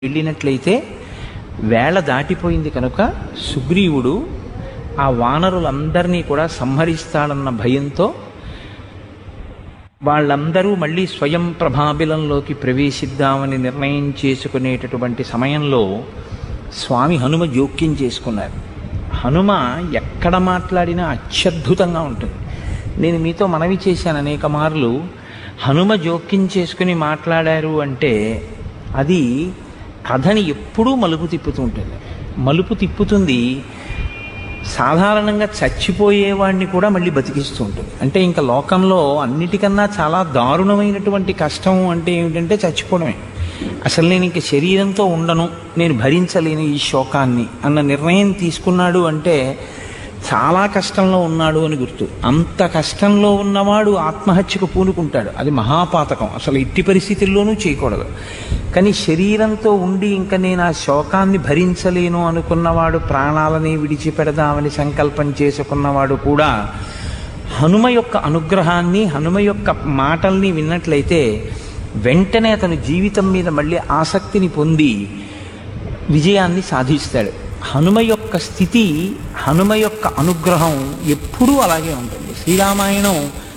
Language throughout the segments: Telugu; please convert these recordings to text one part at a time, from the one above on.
వెళ్ళినట్లయితే వేళ దాటిపోయింది కనుక సుగ్రీవుడు ఆ వానరులందరినీ కూడా సంహరిస్తాడన్న భయంతో వాళ్ళందరూ మళ్ళీ స్వయం ప్రభాబిలంలోకి ప్రవేశిద్దామని నిర్ణయం చేసుకునేటటువంటి సమయంలో స్వామి హనుమ జోక్యం చేసుకున్నారు హనుమ ఎక్కడ మాట్లాడినా అత్యద్భుతంగా ఉంటుంది నేను మీతో మనవి చేశాను అనేక మార్లు హనుమ జోక్యం చేసుకుని మాట్లాడారు అంటే అది కథని ఎప్పుడూ మలుపు తిప్పుతూ ఉంటుంది మలుపు తిప్పుతుంది సాధారణంగా చచ్చిపోయేవాడిని కూడా మళ్ళీ బతికిస్తూ ఉంటుంది అంటే ఇంకా లోకంలో అన్నిటికన్నా చాలా దారుణమైనటువంటి కష్టం అంటే ఏమిటంటే చచ్చిపోవడమే అసలు నేను ఇంక శరీరంతో ఉండను నేను భరించలేను ఈ శోకాన్ని అన్న నిర్ణయం తీసుకున్నాడు అంటే చాలా కష్టంలో ఉన్నాడు అని గుర్తు అంత కష్టంలో ఉన్నవాడు ఆత్మహత్యకు పూనుకుంటాడు అది మహాపాతకం అసలు ఎట్టి పరిస్థితుల్లోనూ చేయకూడదు కానీ శరీరంతో ఉండి ఇంకా నేను ఆ శోకాన్ని భరించలేను అనుకున్నవాడు ప్రాణాలని విడిచిపెడదామని సంకల్పం చేసుకున్నవాడు కూడా హనుమ యొక్క అనుగ్రహాన్ని హనుమ యొక్క మాటల్ని విన్నట్లయితే వెంటనే అతను జీవితం మీద మళ్ళీ ఆసక్తిని పొంది విజయాన్ని సాధిస్తాడు హనుమ యొక్క స్థితి హనుమ యొక్క అనుగ్రహం ఎప్పుడూ అలాగే ఉంటుంది శ్రీరామాయణం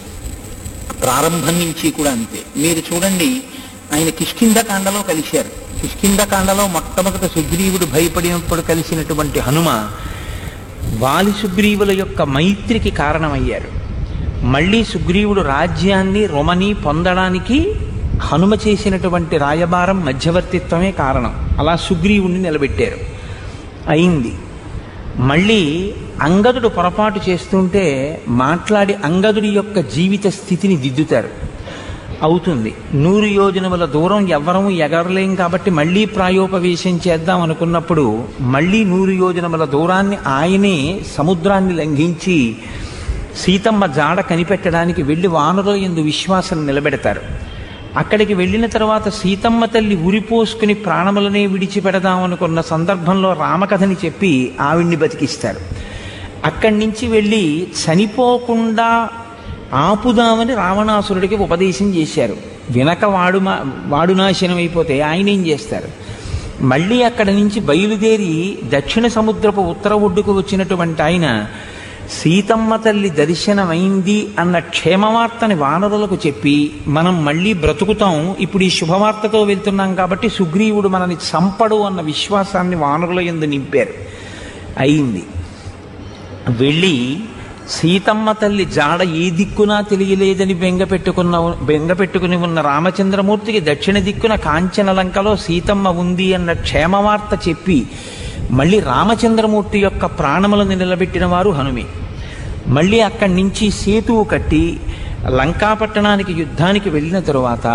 ప్రారంభం నుంచి కూడా అంతే మీరు చూడండి ఆయన కిష్కిందకాండలో కలిశారు కిష్కిందకాండలో మొట్టమొదట సుగ్రీవుడు భయపడినప్పుడు కలిసినటువంటి హనుమ వాలి సుగ్రీవుల యొక్క మైత్రికి కారణమయ్యారు మళ్ళీ సుగ్రీవుడు రాజ్యాన్ని రొమని పొందడానికి హనుమ చేసినటువంటి రాయబారం మధ్యవర్తిత్వమే కారణం అలా సుగ్రీవుణ్ణి నిలబెట్టారు అయింది మళ్ళీ అంగదుడు పొరపాటు చేస్తుంటే మాట్లాడి అంగదుడి యొక్క జీవిత స్థితిని దిద్దుతారు అవుతుంది నూరు యోజనముల దూరం ఎవ్వరము ఎగరలేం కాబట్టి మళ్ళీ ప్రాయోపవేశం చేద్దాం అనుకున్నప్పుడు మళ్ళీ నూరు యోజనముల దూరాన్ని ఆయనే సముద్రాన్ని లంఘించి సీతమ్మ జాడ కనిపెట్టడానికి వెళ్ళి వానరుల ఎందు విశ్వాసం నిలబెడతారు అక్కడికి వెళ్ళిన తర్వాత సీతమ్మ తల్లి ఉరిపోసుకుని ప్రాణములనే విడిచిపెడదామనుకున్న సందర్భంలో రామకథని చెప్పి ఆవిడ్ని బతికిస్తారు అక్కడి నుంచి వెళ్ళి చనిపోకుండా ఆపుదామని రావణాసురుడికి ఉపదేశం చేశారు వినక వాడు మా వాడు నాశనం అయిపోతే ఆయన ఏం చేస్తారు మళ్ళీ అక్కడి నుంచి బయలుదేరి దక్షిణ సముద్రపు ఉత్తర ఒడ్డుకు వచ్చినటువంటి ఆయన సీతమ్మ తల్లి దర్శనమైంది అన్న క్షేమవార్తని వానరులకు చెప్పి మనం మళ్ళీ బ్రతుకుతాం ఇప్పుడు ఈ శుభవార్తతో వెళ్తున్నాం కాబట్టి సుగ్రీవుడు మనని చంపడు అన్న విశ్వాసాన్ని వానరుల ఎందు నింపారు అయింది వెళ్ళి సీతమ్మ తల్లి జాడ ఏ దిక్కునా తెలియలేదని బెంగపెట్టుకున్న బెంగపెట్టుకుని ఉన్న రామచంద్రమూర్తికి దక్షిణ దిక్కున కాంచనలంకలో సీతమ్మ ఉంది అన్న క్షేమవార్త చెప్పి మళ్ళీ రామచంద్రమూర్తి యొక్క ప్రాణములను నిలబెట్టిన వారు హనుమే మళ్ళీ అక్కడి నుంచి సేతువు కట్టి లంకాపట్టణానికి యుద్ధానికి వెళ్ళిన తరువాత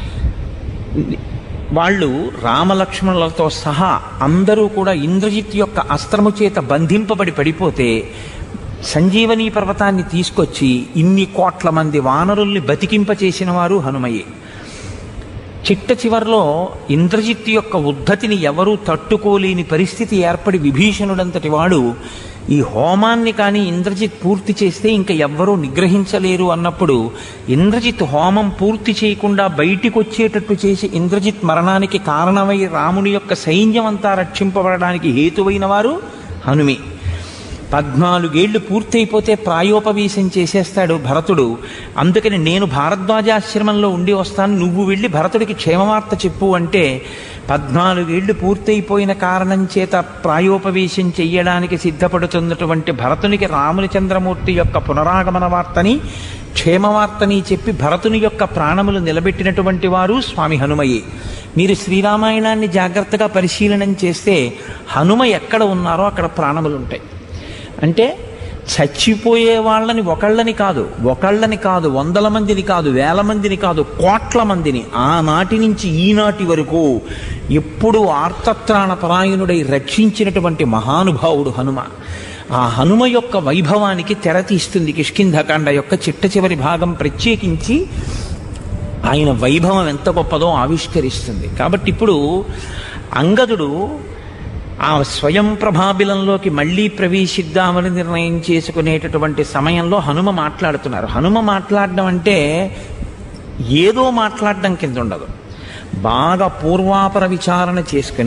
వాళ్ళు రామలక్ష్మణులతో సహా అందరూ కూడా ఇంద్రజిత్ యొక్క అస్త్రము చేత బంధింపబడి పడిపోతే సంజీవనీ పర్వతాన్ని తీసుకొచ్చి ఇన్ని కోట్ల మంది వానరుల్ని బతికింపచేసిన వారు హనుమయే చిట్ట చివరిలో ఇంద్రజిత్ యొక్క ఉద్ధతిని ఎవరూ తట్టుకోలేని పరిస్థితి ఏర్పడి విభీషణుడంతటి వాడు ఈ హోమాన్ని కానీ ఇంద్రజిత్ పూర్తి చేస్తే ఇంకా ఎవ్వరూ నిగ్రహించలేరు అన్నప్పుడు ఇంద్రజిత్ హోమం పూర్తి చేయకుండా బయటికి వచ్చేటట్టు చేసి ఇంద్రజిత్ మరణానికి కారణమై రాముని యొక్క సైన్యం అంతా రక్షింపబడడానికి హేతువైన వారు హనుమి పద్నాలుగేళ్లు పూర్తయిపోతే ప్రాయోపవేశం చేసేస్తాడు భరతుడు అందుకని నేను భారద్వాజాశ్రమంలో ఉండి వస్తాను నువ్వు వెళ్ళి భరతుడికి క్షేమవార్త చెప్పు అంటే పద్నాలుగేళ్లు పూర్తయిపోయిన కారణం చేత ప్రాయోపవేశం చెయ్యడానికి సిద్ధపడుతున్నటువంటి భరతునికి రాములచంద్రమూర్తి యొక్క పునరాగమన వార్తని క్షేమవార్తని చెప్పి భరతుని యొక్క ప్రాణములు నిలబెట్టినటువంటి వారు స్వామి హనుమయే మీరు శ్రీరామాయణాన్ని జాగ్రత్తగా పరిశీలనం చేస్తే హనుమ ఎక్కడ ఉన్నారో అక్కడ ప్రాణములు ఉంటాయి అంటే చచ్చిపోయే వాళ్ళని ఒకళ్ళని కాదు ఒకళ్ళని కాదు వందల మందిని కాదు వేల మందిని కాదు కోట్ల మందిని ఆనాటి నుంచి ఈనాటి వరకు ఎప్పుడు ఆర్తత్రాణ పరాయణుడై రక్షించినటువంటి మహానుభావుడు హనుమ ఆ హనుమ యొక్క వైభవానికి తెర తీస్తుంది కిష్కింధకాండ యొక్క చిట్ట చివరి భాగం ప్రత్యేకించి ఆయన వైభవం ఎంత గొప్పదో ఆవిష్కరిస్తుంది కాబట్టి ఇప్పుడు అంగదుడు ఆ స్వయం ప్రభాబిలంలోకి మళ్ళీ ప్రవేశిద్దామని నిర్ణయం చేసుకునేటటువంటి సమయంలో హనుమ మాట్లాడుతున్నారు హనుమ మాట్లాడడం అంటే ఏదో మాట్లాడడం కింద ఉండదు బాగా పూర్వాపర విచారణ చేసుకుని